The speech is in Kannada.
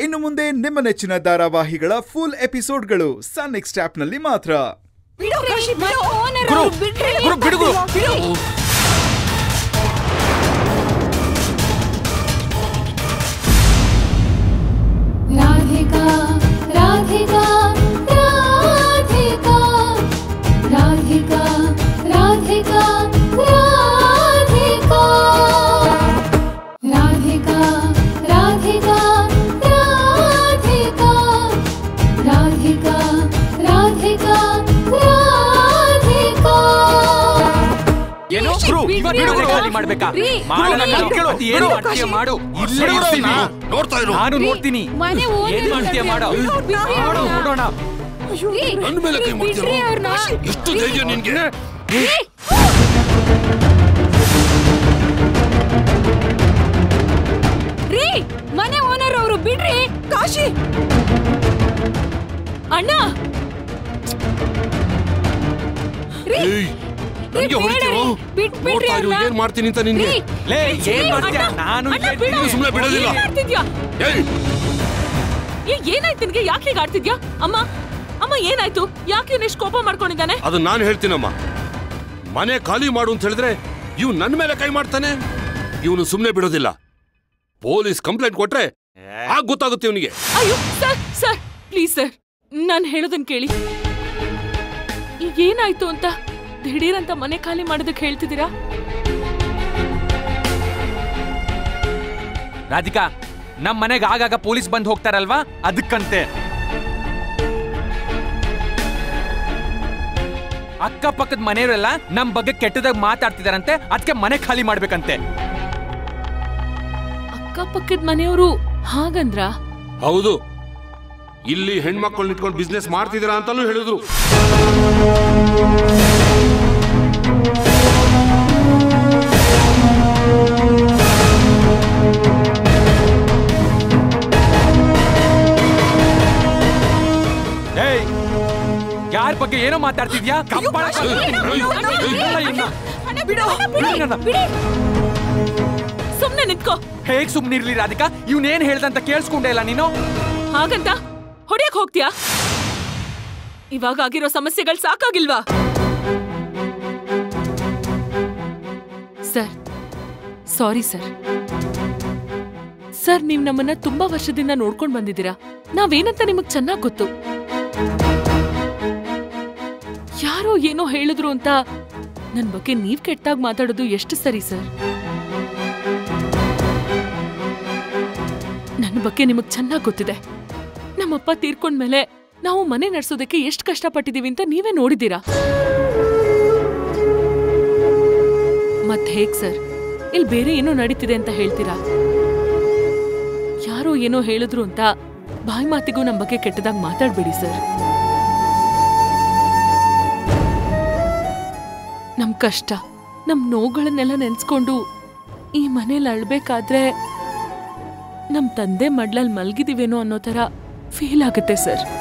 ಇನ್ನು ಮುಂದೆ ನಿಮ್ಮ ನೆಚ್ಚಿನ ಧಾರಾವಾಹಿಗಳ ಫುಲ್ ಎಪಿಸೋಡ್ಗಳು ಸನ್ ನೆಕ್ಸ್ಟ್ ಆಪ್ನಲ್ಲಿ ಮಾತ್ರ ಗುರು ಗುರು ಬಿಡು ಗುರು राधिका राधिका राधिका राधिका राधिका राधिका राधिका राधिका राधिका राधिका राधिका राधिका ಏನು ಗುರು ಇವಾಗ ಬಿಡು ಗುರು ಖಾಲಿ ಮಾಡ್ಬೇಕಾ ಮಾಡೋಣ ನಾನು ಕೇಳು ಅದು ಏನು ಮಾಡ್ತೀಯ ಮಾಡು ಇಲ್ಲೇ ಇರ್ತೀನಿ ನೋಡ್ತಾ ಇರು ನಾನು ನೋಡ್ತೀನಿ ಮನೆ ಏನ್ ಮಾಡ್ತೀಯ ಮಾಡು ಮಾಡು ನೋಡೋಣ ನನ್ನ ಮೇಲೆ ಕೈ ಮಾಡ್ತೀಯ ಎಷ್ಟು ಧೈರ್ಯ ನಿನ್ಗೆ ರೀ ಮನೆ ಓನರ್ ಅವರು ಬಿಡ್ರಿ ಕಾಶಿ ಅಣ್ಣ ರೀ, ಏಯ್ ನನ್ಗೆ ಬೇಡ ಹೊಡಿತೀರೋ ರೀ, ಬಿಟ್ ಬಿಡ್ರಿ ನೋಡ್ತಾ ಇರು ಅವ್ರ್ನ. ಏನ್ ಮಾಡ್ತೀನಿ ಅಂತ ನಿನ್ಗೆ ರೀ, ಲೇ ಏನ್ ಅಣ್ಣ, ಮಾಡ್ತೀಯ ನಾನು ಅಣ್ಣ, ಇಲ್ಲೇ ಬಿಡು. ಇರ್ತೀನಿ. ಸುಮ್ನೆ ಬಿಡೋದಿಲ್ಲ. ಏನ್ ಮಾಡ್ತಿದ್ಯಾ ಏಯ್ ಏ, ಏನಾಯ್ತು ನಿನ್ಗೆ ಯಾಕೆ ಹೀಗೆ ಆಡ್ತಿದ್ಯಾ ಅಮ್ಮ ಅಮ್ಮ ಏನಾಯ್ತು ಯಾಕೆ ಇವ್ನು ಇಷ್ಟು ಕೋಪ ಮಾಡ್ಕೊಂಡಿದ್ದಾನೆ ಅದನ್ನ ನಾನು ಹೇಳ್ತೀನಮ್ಮ ಮನೆ ಖಾಲಿ ಮಾಡು ಅಂತ ಹೇಳಿದ್ರೆ ಇವ್ ನನ್ನ ಮೇಲೆ ಕೈ ಮಾಡ್ತಾನೆ ಇವನು ಸುಮ್ನೆ ಬಿಡೋದಿಲ್ಲ ಪೊಲೀಸ್ ಕಂಪ್ಲೇಂಟ್ ಕೊಟ್ರೆ ಆಗ ಗೊತ್ತಾಗುತ್ತೆ ಇವನಿಗೆ ಅಯ್ಯೋ ಸರ್ ಸರ್ ಪ್ಲೀಸ್ ಸರ್ ನಾನು ಹೇಳೋದನ್ನ ಕೇಳಿ ಈಗ ಏನಾಯ್ತು ಅಂತ ದಿಢೀರ್ ಅಂತ ಮನೆ ಖಾಲಿ ಮಾಡೋದಕ್ಕೆ ಹೇಳ್ತಿದ್ದೀರಾ ರಾಧಿಕಾ ನಮ್ ಮನೆಗೆ ಆಗಾಗ ಪೊಲೀಸ್ ಬಂದ್ ಹೋಗ್ತಾರಲ್ವಾ ಅದಕ್ಕಂತೆ ಅಕ್ಕಪಕ್ಕದ ಮನೆಯವರೆಲ್ಲ ನಮ್ ಬಗ್ಗೆ ಕೆಟ್ಟದಾಗ ಮಾತಾಡ್ತಿದಾರಂತೆ ಅದಕ್ಕೆ ಮನೆ ಖಾಲಿ ಮಾಡ್ಬೇಕಂತೆ ಅಕ್ಕಪಕ್ಕದ ಮನೆಯವರು ಹಾಗಂದ್ರ ಹೌದು ಇಲ್ಲಿ ಹೆಣ್ಮಕ್ಳು ಇಟ್ಕೊಂಡು ಬಿಸ್ನೆಸ್ ಮಾಡ್ತಿದ್ದೀರಾ ಅಂತಾನೂ ಹೇಳಿದ್ರು ಏಯ್ ಯಾರ ಬಗ್ಗೆ ಏನೋ ಮಾತಾಡ್ತಿದ್ಯಾ ಕಬ್ಬಾಳ ಸುಮ್ನೆ ನಿಂತ್ಕೋ ಹೇಗ್ ಸುಮ್ನಿರ್ಲಿ ರಾಧಿಕಾ ಇವ್ನೇನ್ ಹೇಳ್ದಂತ ಕೇಳಿಸ್ಕೊಂಡೆ ಇಲ್ಲ ನೀನು ಹಾಗಂತ ಹೊಡಿಯಕ್ ಹೋಗ್ತೀಯಾ ಇವಾಗ ಆಗಿರೋ ಸಮಸ್ಯೆಗಳು ಸಾಕಾಗಿಲ್ವಾ ಸರ್ ಸಾರಿ ಸರ್ ಸರ್ ನೀವ್ ನಮ್ಮನ್ನ ತುಂಬಾ ವರ್ಷದಿಂದ ನೋಡ್ಕೊಂಡ್ ಬಂದಿದ್ದೀರಾ ನಾವೇನಂತ ನಿಮಗ್ ಚೆನ್ನಾಗ್ ಗೊತ್ತು ಯಾರೋ ಏನೋ ಹೇಳಿದ್ರು ಅಂತ ನನ್ ಬಗ್ಗೆ ನೀವ್ ಕೆಟ್ಟಾಗ್ ಮಾತಾಡೋದು ಎಷ್ಟು ಸರಿ ಸರ್ ನನ್ನ ಬಗ್ಗೆ ನಿಮಗ್ ಚೆನ್ನಾಗ್ ಗೊತ್ತಿದೆ ನಮ್ಮಪ್ಪ ತೀರ್ಕೊಂಡ್ಮೇಲೆ ನಾವು ಮನೆ ನಡೆಸೋದಕ್ಕೆ ಎಷ್ಟು ಕಷ್ಟಪಟ್ಟಿದೀವಿ ಅಂತ ನೀವೇ ನೋಡಿದೀರಾ ಮತ್ ಹೇಗ್ ಸರ್ ಇಲ್ಲಿ ಬೇರೆ ಏನೋ ನಡೀತಿದೆ ಅಂತ ಹೇಳ್ತೀರಾ ಯಾರೋ ಏನೋ ಹೇಳಿದ್ರು ಅಂತ ಬಾಯಿ ಮಾತಿಗೂ ನಮ್ ಬಗ್ಗೆ ಕೆಟ್ಟದಾಗ ಮಾತಾಡ್ಬೇಡಿ ಸರ್ ನಮ್ ಕಷ್ಟ ನಮ್ ನೋವುಗಳನ್ನೆಲ್ಲ ನೆನ್ಸ್ಕೊಂಡು ಈ ಮನೇಲಿ ಅಳ್ಬೇಕಾದ್ರೆ ನಮ್ ತಂದೆ ಮಡ್ಲಲ್ಲಿ ಮಲ್ಗಿದೀವೇನೋ ಅನ್ನೋ ತರ ಫೀಲ್ ಆಗುತ್ತೆ ಸರ್